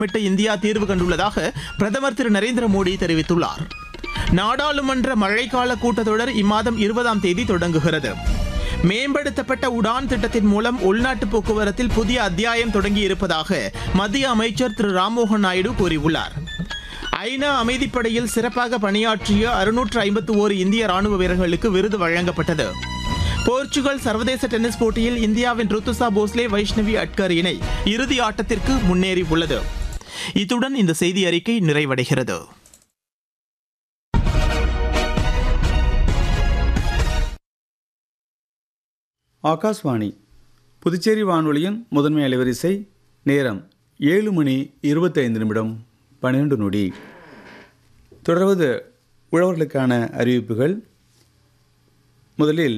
விட்டு இந்தியா தீர்வு கண்டுள்ளதாக பிரதமர் திரு நரேந்திர மோடி தெரிவித்துள்ளார் நாடாளுமன்ற மழைக்கால கூட்டத்தொடர் இம்மாதம் இருபதாம் தேதி தொடங்குகிறது மேம்படுத்தப்பட்ட உடான் திட்டத்தின் மூலம் உள்நாட்டு போக்குவரத்தில் புதிய அத்தியாயம் தொடங்கி இருப்பதாக மத்திய அமைச்சர் திரு ராம்மோகன் நாயுடு கூறியுள்ளார் ஐநா அமைதிப்படையில் சிறப்பாக பணியாற்றிய அறுநூற்று ஐம்பத்து ஓரு இந்திய ராணுவ வீரர்களுக்கு விருது வழங்கப்பட்டது போர்ச்சுகல் சர்வதேச டென்னிஸ் போட்டியில் இந்தியாவின் ருத்துசா போஸ்லே வைஷ்ணவி அட்கர் இணை இறுதி ஆட்டத்திற்கு முன்னேறியுள்ளது இத்துடன் இந்த செய்தி அறிக்கை நிறைவடைகிறது ஆகாஷ்வாணி புதுச்சேரி வானொலியின் முதன்மை அலைவரிசை நேரம் ஏழு மணி இருபத்தைந்து நிமிடம் பன்னிரண்டு நொடி தொடர்வது உழவர்களுக்கான அறிவிப்புகள் முதலில்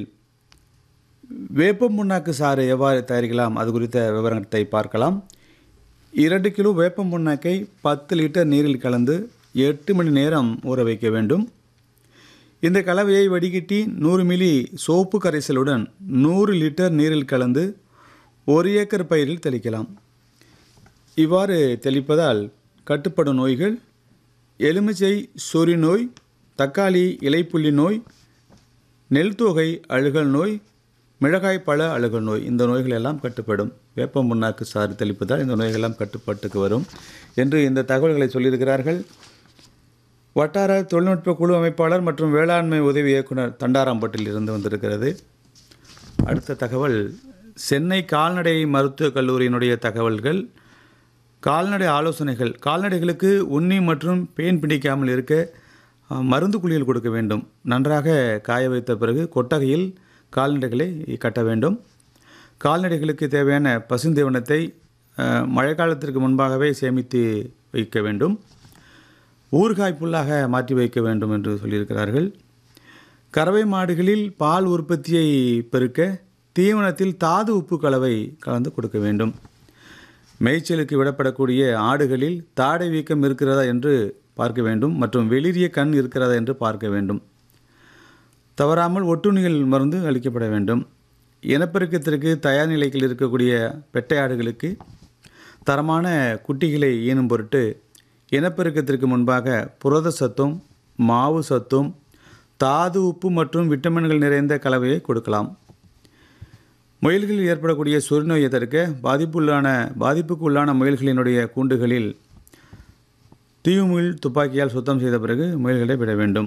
வேப்பம் புண்ணாக்கு சாறு எவ்வாறு தயாரிக்கலாம் அது குறித்த விவரத்தை பார்க்கலாம் இரண்டு கிலோ வேப்பம் புண்ணாக்கை பத்து லிட்டர் நீரில் கலந்து எட்டு மணி நேரம் ஊற வைக்க வேண்டும் இந்த கலவையை வடிகட்டி நூறு மில்லி சோப்பு கரைசலுடன் நூறு லிட்டர் நீரில் கலந்து ஒரு ஏக்கர் பயிரில் தெளிக்கலாம் இவ்வாறு தெளிப்பதால் கட்டுப்படும் நோய்கள் எலுமிச்சை சொறி நோய் தக்காளி இலைப்புள்ளி நோய் நெல் தொகை அழுகல் நோய் மிளகாய் பழ அழுகல் நோய் இந்த நோய்கள் எல்லாம் கட்டுப்படும் வேப்பம் புண்ணாக்கு சாறு தெளிப்பதால் இந்த நோய்களெல்லாம் கட்டுப்பாட்டுக்கு வரும் என்று இந்த தகவல்களை சொல்லியிருக்கிறார்கள் வட்டார தொழில்நுட்ப குழு அமைப்பாளர் மற்றும் வேளாண்மை உதவி இயக்குனர் தண்டாராம்பட்டில் இருந்து வந்திருக்கிறது அடுத்த தகவல் சென்னை கால்நடை மருத்துவக் கல்லூரியினுடைய தகவல்கள் கால்நடை ஆலோசனைகள் கால்நடைகளுக்கு உண்ணி மற்றும் பேன் பிடிக்காமல் இருக்க அஹ், மருந்து குளியல் கொடுக்க வேண்டும் நன்றாக காய வைத்த பிறகு கொட்டகையில் கால்நடைகளை கட்ட வேண்டும் கால்நடைகளுக்கு தேவையான பசுந்தீவனத்தை அஹ், மழைக்காலத்திற்கு முன்பாகவே சேமித்து வைக்க வேண்டும் ஊறுகாய் புல்லாக மாற்றி வைக்க வேண்டும் என்று சொல்லியிருக்கிறார்கள் கறவை மாடுகளில் பால் உற்பத்தியை பெருக்க தீவனத்தில் தாது உப்பு கலவை கலந்து கொடுக்க வேண்டும் மேய்ச்சலுக்கு விடப்படக்கூடிய ஆடுகளில் தாடை வீக்கம் இருக்கிறதா என்று பார்க்க வேண்டும் மற்றும் வெளிரிய கண் இருக்கிறதா என்று பார்க்க வேண்டும் தவறாமல் ஒட்டுண்ணிகள் மருந்து அளிக்கப்பட வேண்டும் இனப்பெருக்கத்திற்கு தயார் நிலையில் இருக்கக்கூடிய பெட்டை ஆடுகளுக்கு தரமான குட்டிகளை ஈனும் பொருட்டு இனப்பெருக்கத்திற்கு முன்பாக புரத சத்தும் மாவு சத்தும் தாது உப்பு மற்றும் விட்டமின்கள் நிறைந்த கலவையை கொடுக்கலாம் முயல்களில் ஏற்படக்கூடிய சொறிநோயை தடுக்க பாதிப்புள்ளான பாதிப்புக்கு உள்ளான முயல்களினுடைய கூண்டுகளில் தீவுமுள் துப்பாக்கியால் சுத்தம் செய்த பிறகு முயல்களை விட வேண்டும்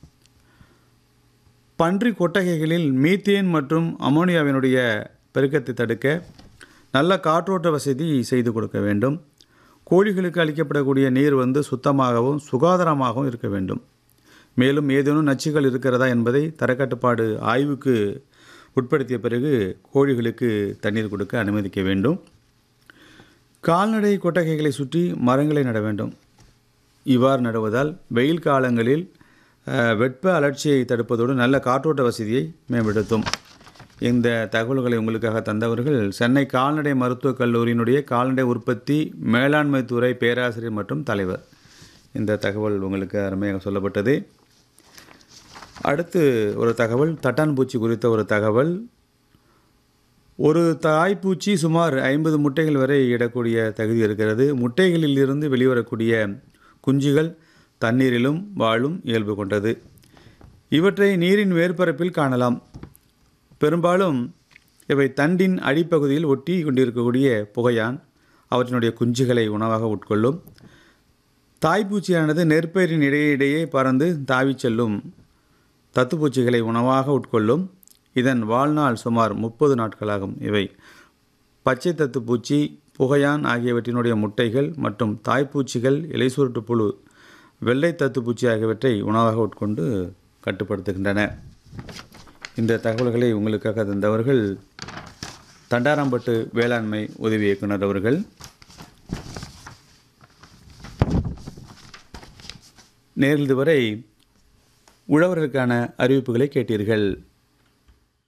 பன்றி கொட்டகைகளில் மீத்தேன் மற்றும் அமோனியாவினுடைய பெருக்கத்தை தடுக்க நல்ல காற்றோட்ட வசதி செய்து கொடுக்க வேண்டும் கோழிகளுக்கு அளிக்கப்படக்கூடிய நீர் வந்து சுத்தமாகவும் சுகாதாரமாகவும் இருக்க வேண்டும் மேலும் ஏதேனும் நச்சுகள் இருக்கிறதா என்பதை தரக்கட்டுப்பாடு ஆய்வுக்கு உட்படுத்திய பிறகு கோழிகளுக்கு தண்ணீர் கொடுக்க அனுமதிக்க வேண்டும் கால்நடை கொட்டகைகளை சுற்றி மரங்களை நட வேண்டும் இவ்வாறு நடுவதால் வெயில் காலங்களில் அஹ், வெப்ப அலர்ச்சியை தடுப்பதோடு நல்ல காற்றோட்ட வசதியை மேம்படுத்தும் இந்த தகவல்களை உங்களுக்காக தந்தவர்கள் சென்னை கால்நடை மருத்துவக் கல்லூரியினுடைய கால்நடை உற்பத்தி மேலாண்மை துறை பேராசிரியர் மற்றும் தலைவர் இந்த தகவல் உங்களுக்கு அருமையாக சொல்லப்பட்டது அடுத்து ஒரு தகவல் தட்டான் பூச்சி குறித்த ஒரு தகவல் ஒரு தாய்ப்பூச்சி சுமார் ஐம்பது முட்டைகள் வரை இடக்கூடிய தகுதி இருக்கிறது முட்டைகளில் இருந்து வெளிவரக்கூடிய குஞ்சுகள் தண்ணீரிலும் வாழும் இயல்பு கொண்டது இவற்றை நீரின் மேற்பரப்பில் காணலாம் பெரும்பாலும் இவை தண்டின் அடிப்பகுதியில் ஒட்டி கொண்டிருக்கக்கூடிய புகையான் அவற்றினுடைய குஞ்சுகளை உணவாக உட்கொள்ளும் தாய்ப்பூச்சியானது நெற்பயிரின் இடையே இடையே பறந்து தாவிச் செல்லும் தத்துப்பூச்சிகளை உணவாக உட்கொள்ளும் இதன் வாழ்நாள் சுமார் முப்பது நாட்களாகும் இவை பச்சை தத்துப்பூச்சி புகையான் ஆகியவற்றினுடைய முட்டைகள் மற்றும் தாய்ப்பூச்சிகள் இலைசுருட்டு புழு வெள்ளை தத்துப்பூச்சி ஆகியவற்றை உணவாக உட்கொண்டு கட்டுப்படுத்துகின்றன இந்த தகவல்களை உங்களுக்காக தந்தவர்கள் தண்டாராம்பட்டு வேளாண்மை உதவி இயக்குனர் அவர்கள் நேரில் வரை உழவர்களுக்கான அறிவிப்புகளை கேட்டீர்கள்